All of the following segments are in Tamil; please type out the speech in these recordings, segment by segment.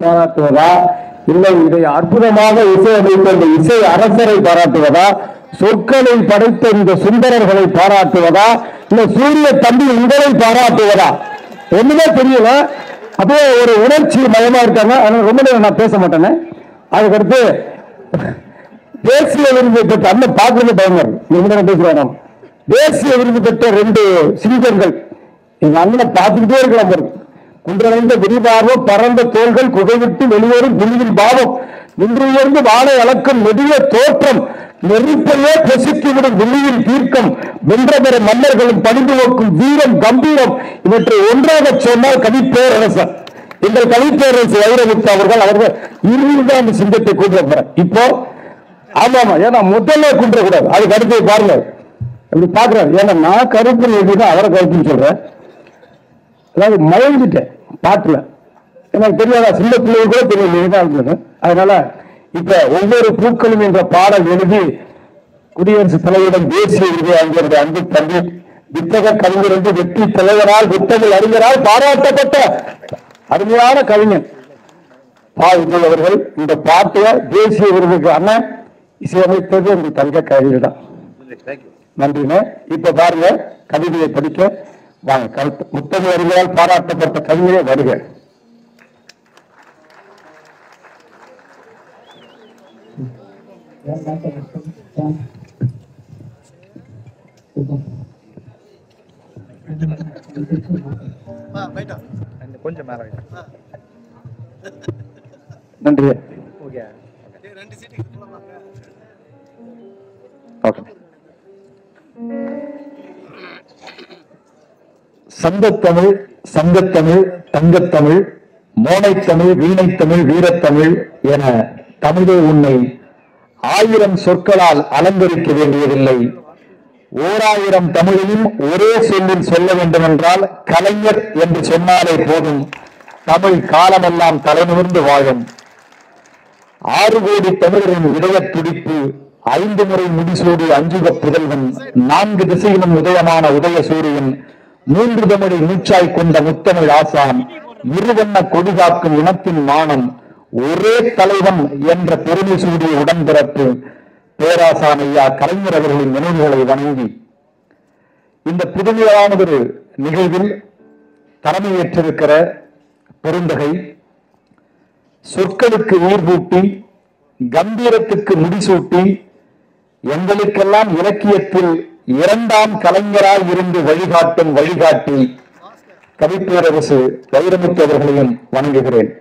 பாராட்டுவதா இல்லை இதை அற்புதமாக இசையமைத்த இந்த இசை அரசரை பாராட்டுவதா சொற்களை படைத்த இந்த சுந்தரர்களை பாராட்டுவதா இல்ல சூரிய தம்பி உங்களை பாராட்டுவதா ஒண்ணுமே தெரியல அப்படியே ஒரு உணர்ச்சி மயமா இருக்காங்க அதனால ரொம்ப நேரம் நான் பேச மாட்டேனே அதுக்கடுத்து தேசிய விருது பெற்ற அண்ணன் பார்க்கறது பயங்கர ரொம்ப நேரம் பேசுறோம் தேசிய விருது பெற்ற ரெண்டு சிங்கங்கள் எங்க அண்ணனை பார்த்துக்கிட்டே இருக்கலாம் பாருங்க குன்றடைந்த விரிவார்வம் பரந்த தோள்கள் குகைவிட்டு வெளியேறும் விழிவில் பாவம் நின்று உயர்ந்து வாழை அளக்கும் நெடிய தோற்றம் நெருப்பையே பொசுக்கிவிடும் விழியின் தீர்க்கம் வென்றபெற மன்னர்களும் பணிந்து நோக்கும் வீரம் கம்பீரம் இவற்றை ஒன்றாக சொன்னால் கவிப்பேரரசர் எங்கள் கவிப்பேரரசு வைரமுத்து அவர்கள் அவர்கள் இறுதியில் அந்த சிங்கத்தை கொண்டு வர இப்போ ஆமா ஆமா ஏன்னா முதல்ல குன்ற கூடாது அதுக்கு அடுத்து பாருங்க இப்படி பாக்குறாரு ஏன்னா நான் கருப்பு எழுதிதான் அவரை கருப்புன்னு சொல்றேன் அதாவது மயங்கிட்டேன் பாட்டுல எனக்கு தெரியாதா சின்ன பிள்ளைங்க கூட தெரியும் இதுதான் இருந்தது அதனால இப்ப ஒவ்வொரு பூக்களும் என்ற பாடல் எழுதி குடியரசுத் தலைவரிடம் தேசிய விருது வாங்கியிருந்த அன்பு தம்பி வித்தக கவிஞர் என்று வெற்றி தலைவரால் புத்தக அறிஞரால் பாராட்டப்பட்ட அருமையான கவிஞர் பா விஜய் அவர்கள் இந்த பாட்டை தேசிய விருதுக்கு அண்ணன் இசையமைத்தது உங்க தங்க கவிஞர் தான் நன்றிங்க இப்ப பாருங்க கவிதையை படிக்க வாங்க கருத்து முத்தமிழ் அறிஞரால் பாராட்டப்பட்ட கவிஞரே வருக கொஞ்சம் மேல நன்றி ஓகே ஓகே சங்கத்தமிழ் சங்கத்தமிழ் தங்கத்தமிழ் மோனைத்தமிழ் வீணைத்தமிழ் வீரத்தமிழ் என தமிழே உன்னை ஆயிரம் சொற்களால் அலங்கரிக்க வேண்டியதில்லை ஓராயிரம் தமிழையும் ஒரே சொல்லில் சொல்ல வேண்டுமென்றால் கலைஞர் என்று சொன்னாலே போதும் தமிழ் காலமெல்லாம் தலைநிமிர்ந்து வாழும் ஆறு கோடி தமிழரின் இதயத் துடிப்பு ஐந்து முறை முடிசூடி அஞ்சுக புதல்வன் நான்கு திசையிலும் உதயமான உதய சூரியன் மூன்று தமிழை மூச்சாய் கொண்ட முத்தமிழ் ஆசான் இருவண்ண கொடிகாக்கும் இனத்தின் மானம் ஒரே தலைவன் என்ற பெருமை சூடிய உடன்பிறப்பு பேராசான் ஐயா கலைஞர் அவர்களின் நினைவுகளை வணங்கி இந்த புதுமையானதொரு நிகழ்வில் தலைமையேற்றிருக்கிற பெருந்தகை சொற்களுக்கு உயிர் பூட்டி கம்பீரத்துக்கு முடிசூட்டி எங்களுக்கெல்லாம் இலக்கியத்தில் இரண்டாம் கலைஞராய் இருந்து வழிகாட்டும் வழிகாட்டி கவிப்பேரரசு வைரமுத்து அவர்களையும் வணங்குகிறேன்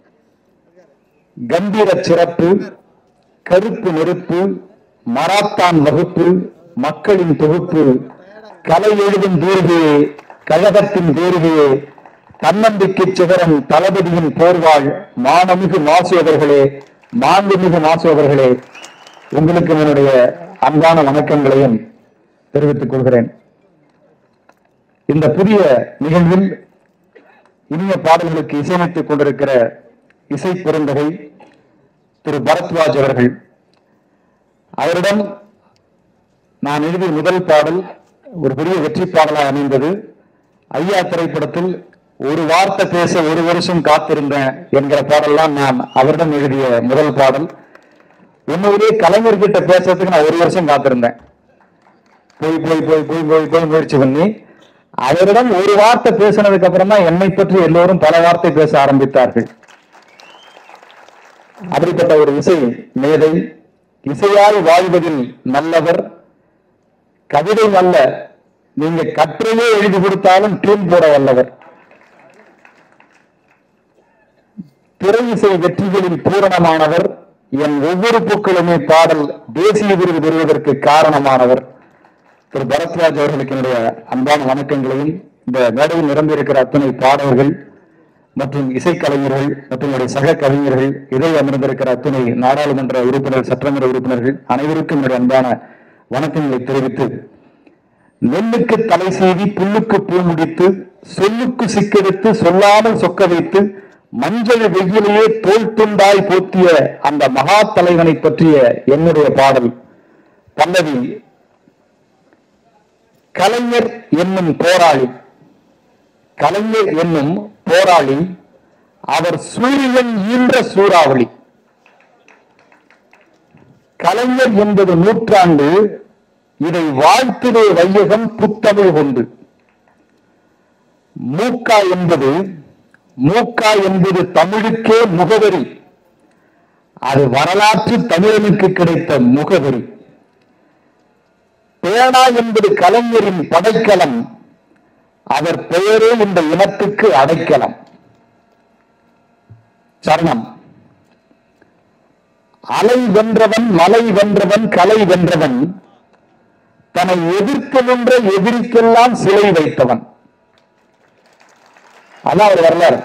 கம்பீர சிறப்பு கருப்பு நெருப்பு மராத்தான் வகுப்பு மக்களின் தொகுப்பு கலை எழுதும் தூர்கையே கழகத்தின் தேர்கையே தன்னம்பிக்கை சிகரம் தளபதியின் போர்வாள் மானமிகு மாசு அவர்களே மாண்புமிகு மாசு அவர்களே உங்களுக்கு என்னுடைய அன்பான வணக்கங்களையும் தெரிவித்துக் கொள்கிறேன் இந்த புதிய நிகழ்வில் இனிய பாடல்களுக்கு இசையமைத்துக் கொண்டிருக்கிற இசை பெருந்தகை திரு பரத்வாஜ் அவர்கள் அவரிடம் நான் எழுதிய முதல் பாடல் ஒரு பெரிய வெற்றி பாடலாக அமைந்தது ஐயா திரைப்படத்தில் ஒரு வார்த்தை பேச ஒரு வருஷம் காத்திருந்தேன் என்கிற பாடல்லாம் நான் அவரிடம் எழுதிய முதல் பாடல் உண்மையிலேயே கலைஞர்கிட்ட பேசுறதுக்கு நான் ஒரு வருஷம் காத்திருந்தேன் போய் போய் போய் போய் போய் போய் முயற்சி பண்ணி அவரிடம் ஒரு வார்த்தை பேசினதுக்கு அப்புறம் தான் என்னை பற்றி எல்லோரும் பல வார்த்தை பேச ஆரம்பித்தார்கள் அப்படிப்பட்ட ஒரு இசை மேதை இசையால் வாழ்வதில் நல்லவர் கவிதை அல்ல நீங்க கற்றையே எழுதி கொடுத்தாலும் டியூன் போட வல்லவர் திரை இசை வெற்றிகளில் பூரணமானவர் என் ஒவ்வொரு பூக்களுமே பாடல் தேசிய விருது பெறுவதற்கு காரணமானவர் திரு பரத்ராஜ் அவர்களுக்கு என்னுடைய அன்பான வணக்கங்களையும் இந்த மேடையில் நிரம்பியிருக்கிற அத்தனை பாடல்கள் மற்றும் இசைக்கலைஞர்கள் மற்றும் என்னுடைய சக கவிஞர்கள் இதை அமர்ந்திருக்கிற அத்துணை நாடாளுமன்ற உறுப்பினர் சட்டமன்ற உறுப்பினர்கள் அனைவருக்கும் என்னுடைய அன்பான வணக்கங்களை தெரிவித்து நெல்லுக்கு தலை செய்தி புல்லுக்கு பூ முடித்து சொல்லுக்கு சிக்கெடுத்து சொல்லாமல் சொக்க வைத்து மஞ்சள் வெயிலேயே தோல் துண்டாய் போத்திய அந்த மகா தலைவனை பற்றிய என்னுடைய பாடல் பல்லவி கலைஞர் என்னும் போராளி கலைஞர் என்னும் போராளி அவர் சூரியன் ஈன்ற சூறாவளி கலைஞர் என்பது நூற்றாண்டு இதை வாழ்த்துவே வையகம் புத்தமிழ் கொண்டு மூக்கா என்பது மூக்கா என்பது தமிழுக்கே முகவரி அது வரலாற்று தமிழனுக்கு கிடைத்த முகவரி பேனா என்பது கலைஞரின் படைக்கலம் அவர் பெயரே இந்த இனத்துக்கு அடைக்கலம் சரணம் அலை வென்றவன் மலை வென்றவன் கலை வென்றவன் தன்னை எதிர்த்து நின்ற எதிரிக்கெல்லாம் சிலை வைத்தவன் அதான் அவர் வரலாறு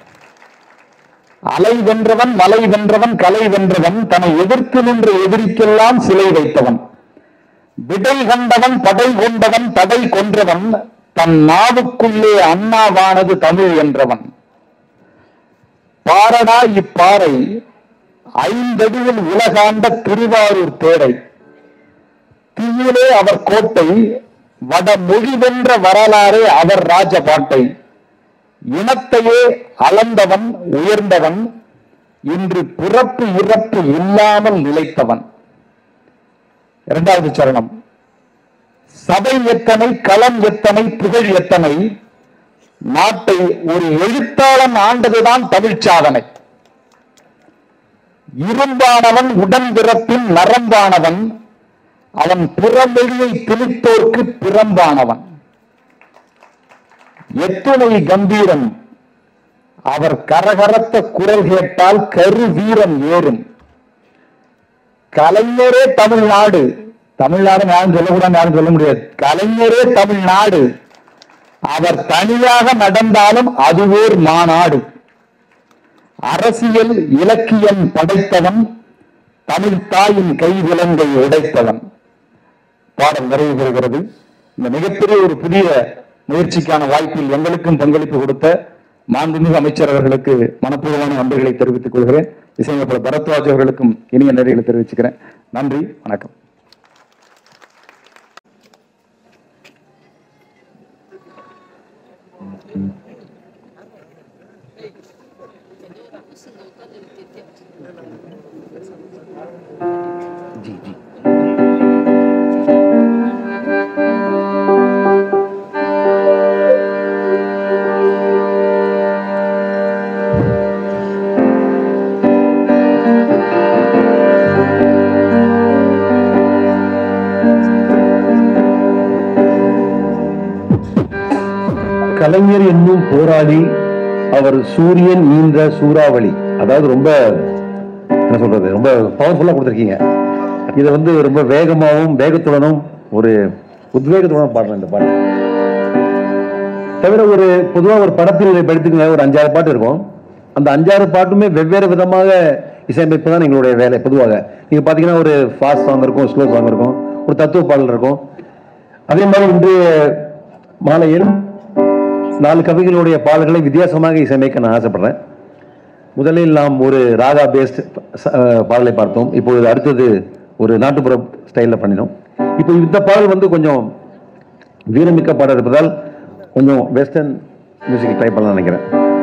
அலை வென்றவன் மலை வென்றவன் கலை வென்றவன் தன்னை எதிர்த்து நின்ற எதிரிக்கெல்லாம் சிலை வைத்தவன் விடை கண்டவன் படை கொண்டவன் தடை கொன்றவன் தன் நாவுக்குள்ளே அண்ணாவானது தமிழ் என்றவன் பாரடா இப்பாறை ஐந்தடியில் உலகாண்ட திருவாரூர் தேரை தீயிலே அவர் கோட்டை வடமொழி வென்ற வரலாறே அவர் ராஜபாட்டை இனத்தையே அளந்தவன் உயர்ந்தவன் இன்று பிறப்பு இறப்பு இல்லாமல் நிலைத்தவன் இரண்டாவது சரணம் சபை எத்தனை களம் எத்தனை புகழ் எத்தனை நாட்டை ஒரு எழுத்தாளன் ஆண்டதுதான் தமிழ் சாதனை இரும்பானவன் உடன்பிறப்பின் நரம்பானவன் அவன் புறமொழியை திணித்தோர்க்கு பிறம்பானவன் எத்துணை கம்பீரம் அவர் கரகரத்த குரல் கேட்டால் கரு வீரம் ஏறும் கலைஞரே தமிழ்நாடு தமிழ்நாடு யாரும் சொல்லக்கூடாது யாரும் சொல்ல முடியாது கலைஞரே தமிழ்நாடு அவர் தனியாக நடந்தாலும் அது ஓர் மாநாடு அரசியல் இலக்கியம் படைத்தவன் தமிழ் தாயின் கைவிலங்கை உடைத்தவன் பாடல் நிறைவு பெறுகிறது இந்த மிகப்பெரிய ஒரு புதிய முயற்சிக்கான வாய்ப்பில் எங்களுக்கும் பங்களிப்பு கொடுத்த மாண்புமிகு அமைச்சர் அவர்களுக்கு மனப்பூர்வமான நன்றிகளை தெரிவித்துக் கொள்கிறேன் இசையமைப்பாளர் பரத்வாஜ் அவர்களுக்கும் இனிய நன்றிகளை தெரிவிச்சுக்கிறேன் நன்றி வணக்கம் கலைஞர் என்னும் போராளி அவர் சூரியன் ஈன்ற சூறாவளி அதாவது ரொம்ப என்ன சொல்றது ரொம்ப பவர்ஃபுல்லா கொடுத்துருக்கீங்க இதை வந்து ரொம்ப வேகமாகவும் வேகத்துடனும் ஒரு உத்வேகத்துடன் பாடுறேன் இந்த பாட்டு தவிர ஒரு பொதுவாக ஒரு படத்தில் எடுத்துக்கங்க ஒரு அஞ்சாறு பாட்டு இருக்கும் அந்த அஞ்சாறு பாட்டுமே வெவ்வேறு விதமாக இசையமைப்பு தான் எங்களுடைய வேலை பொதுவாக நீங்க பாத்தீங்கன்னா ஒரு ஃபாஸ்ட் சாங் இருக்கும் ஸ்லோ சாங் இருக்கும் ஒரு தத்துவ பாடல் இருக்கும் அதே மாதிரி இன்று மாலையில் நாலு கவிகளுடைய பாடல்களை வித்தியாசமாக இசையமைக்க நான் ஆசைப்படுறேன் முதலில் நாம் ஒரு ராகா பேஸ்ட் பாடலை பார்த்தோம் இப்பொழுது அடுத்தது ஒரு நாட்டுப்புற ஸ்டைலில் பண்ணினோம் இப்போ இந்த பாடல் வந்து கொஞ்சம் வீரமிக்க பாடல் இருப்பதால் கொஞ்சம் வெஸ்டர்ன் மியூசிக் ட்ரை பண்ணலாம் நினைக்கிறேன்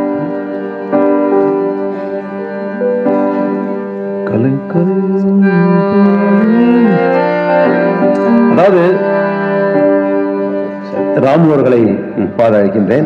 அதாவது ராமு அவர்களை பாட அழைக்கின்றேன்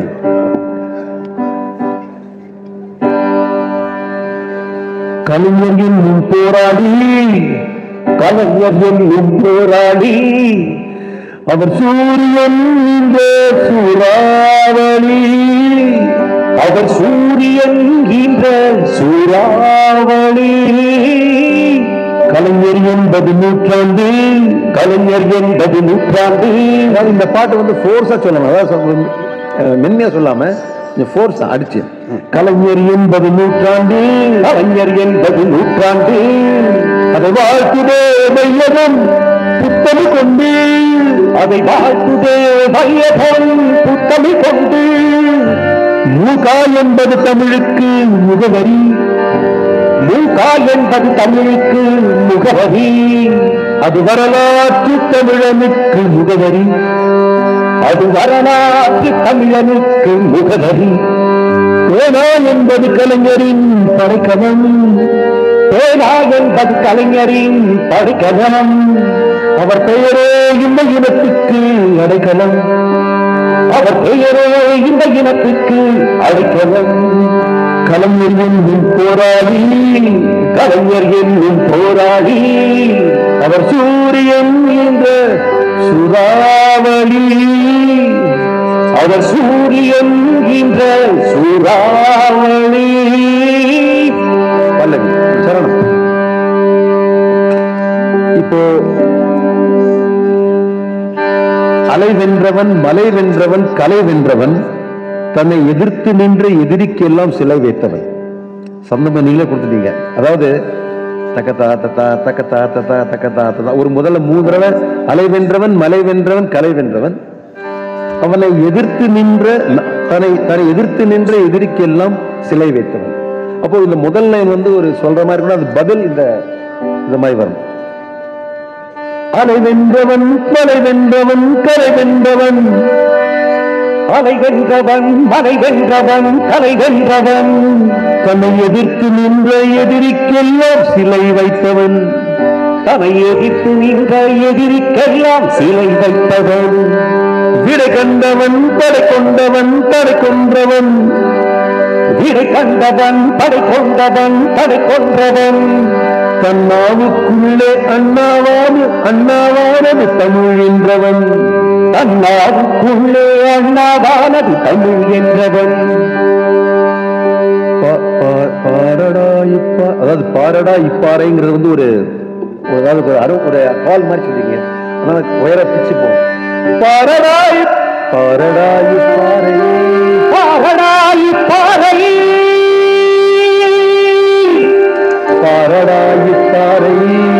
கலைஞர் என்னும் போராடி கலைஞர் என்னும் போராடி அவர் சூரியன் இந்த சூறாவளி அவர் சூரியன் இந்த சூறாவளி கலைஞர் என்பது நூற்றாண்டு கலைஞர் என்பது நூற்றாண்டு அதாவது இந்த பாட்டு வந்து ஃபோர்ஸா சொல்லணும் அதாவது சொல்ல- அஹ் மென்மையா சொல்லாம கொஞ்சம் ஃபோர்ஸா அடிச்சு கலைஞர் என்பது நூற்றாண்டு கலைஞர் என்பது நூற்றாண்டு அதை வாழ்த்துதே வையகம் புத்தமி கொண்டு அதை வாழ்த்துதே வையகம் புத்தமி கொண்டு மூகா என்பது தமிழுக்கு முகவரி மூகா என்பது தமிழுக்கு முகவரி அது வரலாற்று தமிழனுக்கு முகவரி அது வரலாற்று தமிழனுக்கு முகவரி பேனா என்பது கலைஞரின் படைக்கலம் பேனா என்பது கலைஞரின் படைக்கலம் அவர் பெயரே இந்த இனத்துக்கு அடைக்கலம் அவர் பெயரே இந்த இனத்துக்கு அடைக்கலம் கலைஞர் என்னும் போராளி கலைஞர் என்னும் போராளி அவர் சூரியன் என்ற சுறாவளி அவர் சூரியன் என்ற சூறாவளி பல்லவி சரணம் இப்போ அலை வென்றவன் மலை வென்றவன் கலை வென்றவன் தன்னை எதிர்த்து நின்று எதிரிக்கு எல்லாம் சிலை வைத்தவன் சந்தம நீங்களே கொடுத்துட்டீங்க அதாவது தக்கத்தா தத்தா தக்கத்தா தத்தா தக்கத்தா தத்தா ஒரு முதல்ல மூணு தடவை அலை வென்றவன் மலை வென்றவன் கலை வென்றவன் அவனை எதிர்த்து நின்ற தன்னை தன்னை எதிர்த்து நின்ற எதிரிக்கெல்லாம் சிலை வைத்தவன் அப்போ இந்த முதல் லைன் வந்து ஒரு சொல்ற மாதிரி கூட அது பதில் இந்த இந்த மாதிரி வரும் அலை வென்றவன் மலை வென்றவன் கரை வென்றவன் அலை வென்றவன் மலை வென்றவன் கலை வென்றவன் தன்னை எதிர்த்து நின்ற எதிரிக்கெல்லாம் சிலை வைத்தவன் தன்னை எதிர்த்து நின்ற எதிரிக்கெல்லாம் சிலை வைத்தவன் விடை கண்டவன் படை கொண்டவன் தடை கொன்றவன் விடை கண்டவன் படை கொண்டவன் தடை கொன்றவன் தன்னாவுக்குள்ளே அண்ணாவானு அண்ணாவானது தமிழ் என்றவன் தன்னாவுக்குள்ளே அண்ணாவானது தமிழ் என்றவன் பா- பா- பாரடா இப்பா அதாவது பாரடா இப்பாறைங்கிறது வந்து ஒரு ஒரு அதாவது ஒரு அரு ஒரு கால் மாதிரி சொல்றீங்க ஆனா உயர பிச்சு போகும் பாரடாய் பாரடாய் பாறை பாரடாய் பாறை பாரடாய் பாறை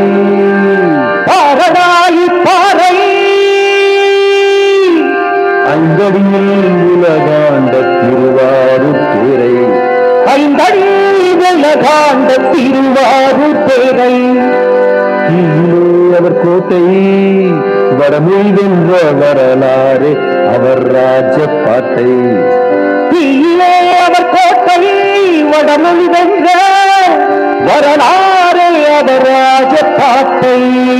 பாரடாய் பாறை அங்கடியில் உலகாண்ட திருவாரூர் தேரை ஐந்தடி காண்ட திருவாரூர் பேரை கீழே அவர் கோட்டை வடமொழி வென்ற வரலாறு அவர் ராஜபாட்டை தீயிலே அவர் கோட்டை வடமொழி வென்ற வரலாறு அவர் ராஜபாட்டை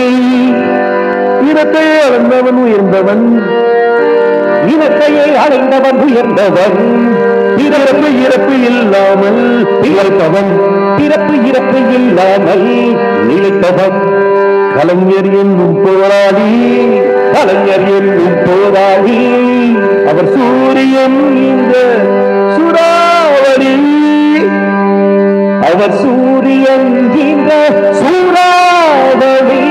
இனத்தை அளந்தவன் உயர்ந்தவன் இனத்தையே அடைந்தவன் உயர்ந்தவன் பிறப்பு இறப்பு இல்லாமல் பிறப்பவன் பிறப்பு இறப்பு இல்லாமல் நிலைத்தவன் கலைஞர் என்னும் போராளி கலைஞர் என்னும் போராளி அவர் சூரியன் இந்த சுறாவளி அவர் சூரியன் இந்த சூறாவளி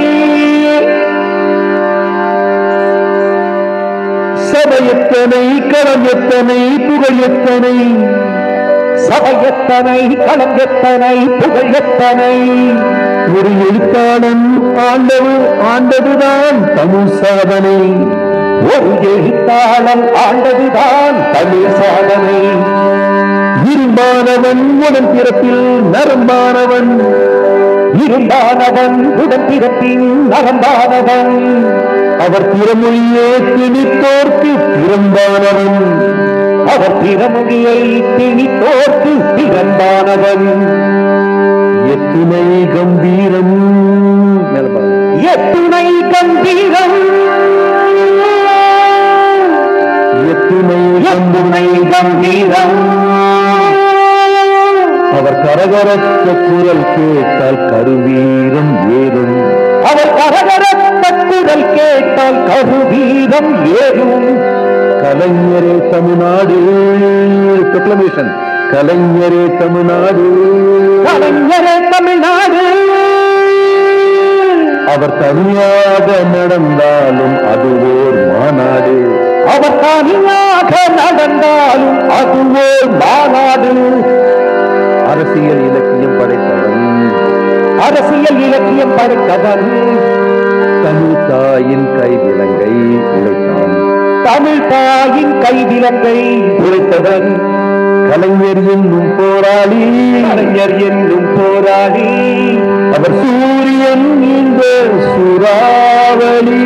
சபையத்தனை களம் எத்தனை புகழ் எத்தனை சபையத்தனை களம் எத்தனை புகழ் எத்தனை ஒரு எழுத்தாளன் ஆண்டவு ஆண்டதுதான் தமிழ் சாதனை ஒரு எழுத்தாளன் ஆண்டதுதான் தமிழ் சாதனை இரும்பானவன் உடன் பிறப்பில் நரம்பானவன் இரும்பானவன் உடன் பிறப்பின் நரம்பானவன் அவர் திறமொழியே திணித்தோர்க்கு திறம்பானவன் அவர் பிறமொழியை திணித்தோர்க்கு பிறந்தானவன் எத்துணை கம்பீரம் மேல பாருங்க. எத்துணை கம்பீரம் எத்துணை எத்துணை கம்பீரம் அவர் கரகரத்த குரல் கேட்டால் கருவீரம் ஏறும் அவர் கரகரத்த குரல் கேட்டால் கருவீரம் ஏறும் கலைஞரே தமிழ்நாடு ப்ரொக்ளமேஷன் கலைஞரே தமிழ்நாடு கலைஞரே தமிழ்நாடு அவர் தனியாக நடந்தாலும் அது ஓர் மாநாடு அவர் தனியாக நடந்தாலும் அது ஓர் மாநாடு அரசியல் இலக்கியம் படைத்தவன் அரசியல் இலக்கியம் படைத்தவன் தமிழ் தாயின் கைவிலங்கை உழைத்தான் தமிழ் தாயின் கைவிலங்கை உழைத்தவன் கலைஞர் என்னும் போராளி கலைஞர் என்னும் போராளி அவர் சூரியன் இந்த சூறாவளி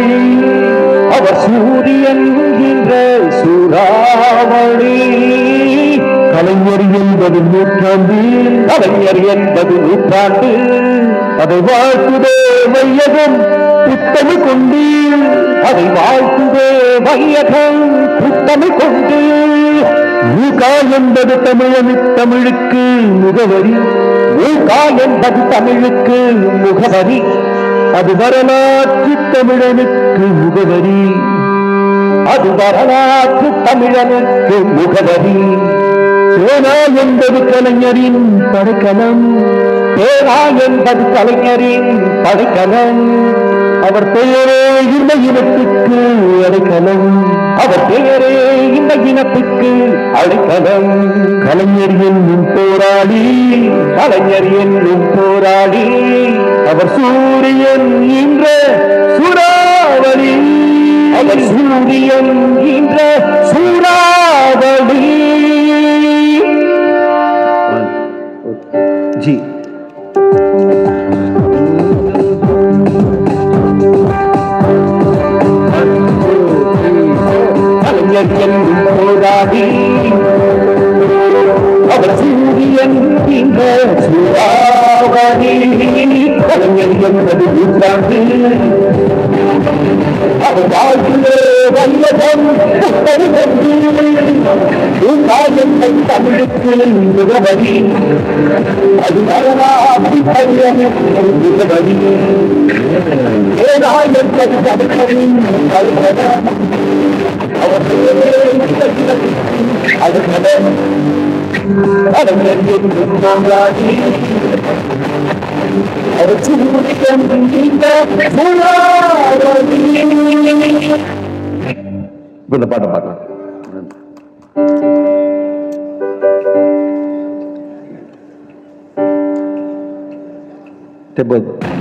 அவர் சூரியன் என்ற சூறாவளி கலைஞர் என்பது நூற்றாண்டு கலைஞர் என்பது நூற்றாண்டு அதை வாழ்த்துதே வையகம் புத்தமி கொண்டு அதை வாழ்த்துதே வையகம் புத்தமி கொண்டு ஊகா என்பது தமிழனு தமிழுக்கு முகவரி ஊகா என்பது தமிழுக்கு முகவரி அது வரலாற்று தமிழனுக்கு முகவரி அது வரலாற்று தமிழனுக்கு முகவரி பேனா என்பது கலைஞரின் படைக்கலம் பேனா என்பது கலைஞரின் படைக்கலம் அவர் பெயரே இந்த இனத்துக்கு அடைக்கலம் அவர் பெயரே இந்த இனத்துக்கு அடைக்கலம் கலைஞர் என்னும் போராளி கலைஞர் என்னும் போராளி அவர் சூரியன் என்ற சூறாவளி அவர் சூரியன் என்ற சூறாவளி ஜி கலைஞர் என்னும் போராடி அவர் சூரியன் என்ற சூறாவளி கலைஞர் என்பது நூற்றாண்டு அவர் வாழ்க்கையே வல்லதம் புத்தரி கொண்டு தமிழுக்கு முகவரி அது வரலாற்று தமிழனுக்கு முகவரி ஏதாயம் தமிழனின் கருவதம் அவர் அது கடன் கலைஞர் என்றும் போராடி அவர் சூரியன் இந்த சூறாவளி இப்ப இந்த பாட்டை பார்க்கலாம் டெம்போ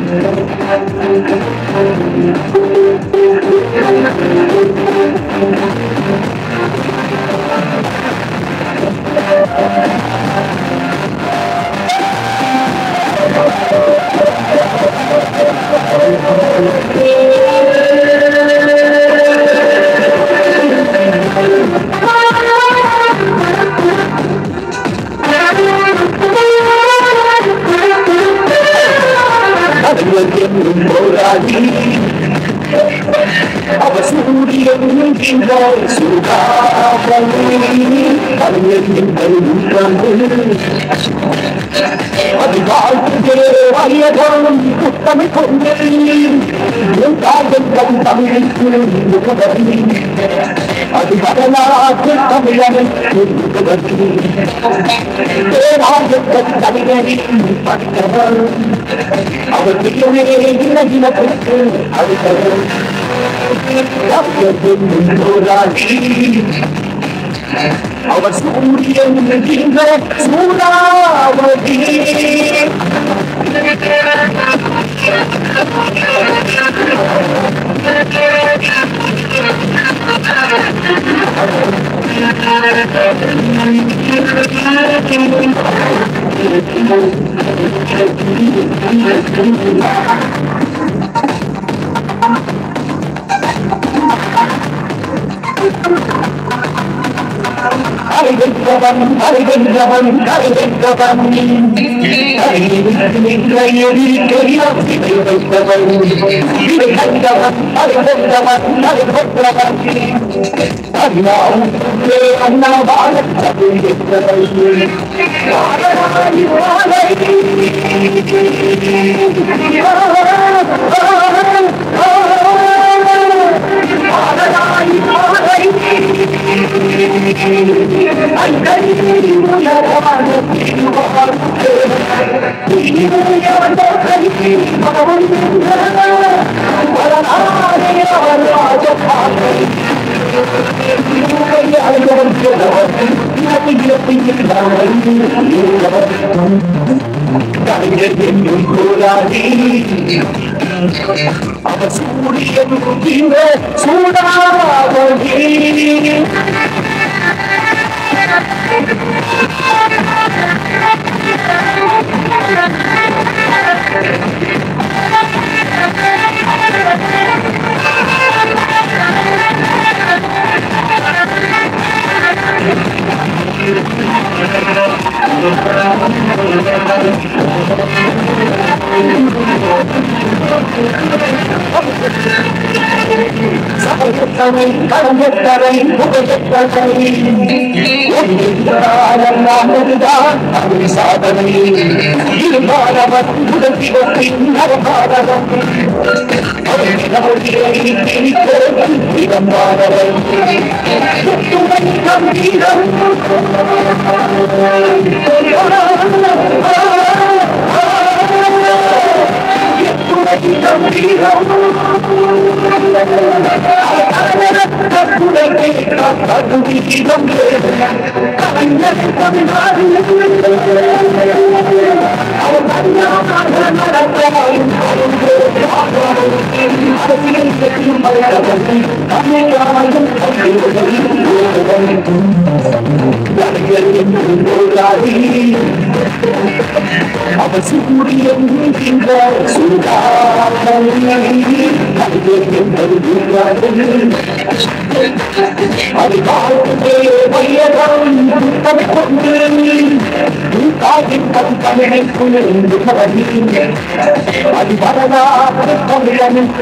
கலைஞர் என்னும் போராடி அவர் சூரியன் என்கின்ற சூடாவளி கலைஞர் என்பது நூற்றாண்டு அது வாழ்க்கையே வயதம் புத்தமை கொண்டு காதல் தமிழுக்கு முகவரி அது வரலாற்று தமிழனுக்கு முகவரி பேராயத்தன் தமிழனின் பட்டவர் அவர் மிகவே இனத்திற்கு அடுத்தவர் போராடி அவர் சூரியன் என்கின்ற சூறாவளி அலைகின்றவன் அலைகின்றவன் அலைகின்றவன் வைத்தவன் இவை கண்டவன் அலைகின்றவன் அலைகின்றவன் அண்ணாவுக்குள்ளே அண்ணா வாழத் தவிர்த்தவன் வாழாய் வாழை வாழை அவர் சூரியன் சூடாவளி Thank சமயத்தனை கடந்தத்தனை புகழத்தனை ஒன்றாலல்லாமதுதான் அவை சாதனை இருமாறவர் உடற்சிவத்தின் நரபாரதம் அவர் சூரியன் அது வாழ்க்கை வையகம் கொண்டு காதின் கண் தமிழை குளிர்ந்து அது வரலாறு தமிழனின்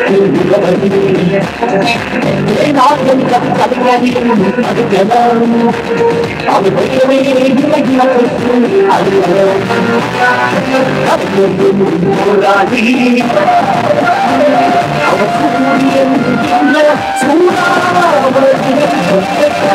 நாட்டின் கண் தமிழனின் அது ஜனம் அது வையவே அது போராடி அவர் சூரியன் சூடாக